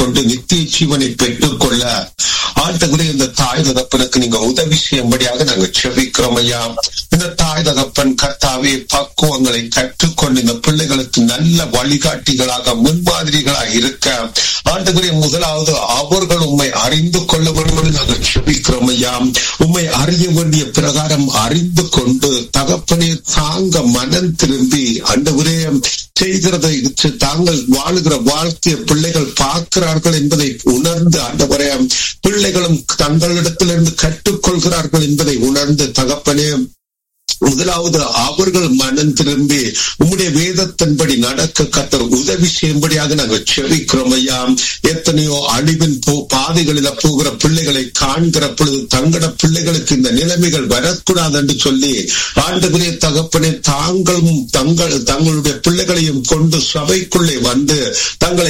கொண்டு நித்திய ஜீவனை பெற்றுக் கொள்ள ஆண்டவரே இந்த தாய் தகப்பனுக்கு நீங்க உதவி செய்யும்படியாக நாங்க செபிக்கிறோம் ஐயா இந்த தாய் தகப்பன் கர்த்தாவே பக்குவங்களை கற்றுக்கொண்டு இந்த பிள்ளைகளுக்கு நல்ல வழிகாட்டிகளாக முன்மாதிரிகளாக இருக்க ஆண்டவரே முதலாவது அவர்கள் உண்மை அறிந்து கொள்ள வேண்டும் நாங்கள் செபிக்கிறோம் ஐயா உண்மை அறிய வேண்டிய பிரகாரம் அறிந்து கொண்டு தகப்பனே தாங்க மனம் திரும்பி ஆண்டவரே செய்கிறதை தாங்கள் வாழுகிற வாழ்க்கையை பிள்ளைகள் பார்க்கிறார்கள் என்பதை உணர்ந்து ஆண்டவரே பிள்ளைகளும் தங்களிடத்திலிருந்து கற்றுக்கொள்கிறார்கள் என்பதை உணர்ந்து தகப்பனே முதலாவது அவர்கள் மனம் திரும்பி உம்முடைய வேதத்தின்படி நடக்க கத்தர் உதவி செய்யும்படியாக நாங்கள் செவிக்கிறோம் ஐயா எத்தனையோ அழிவின் போ பாதைகளில போகிற பிள்ளைகளை காண்கிற பொழுது தங்கட பிள்ளைகளுக்கு இந்த நிலைமைகள் வரக்கூடாது என்று சொல்லி ஆண்டுகளே தகப்பனே தாங்களும் தங்கள் தங்களுடைய பிள்ளைகளையும் கொண்டு சபைக்குள்ளே வந்து தங்களை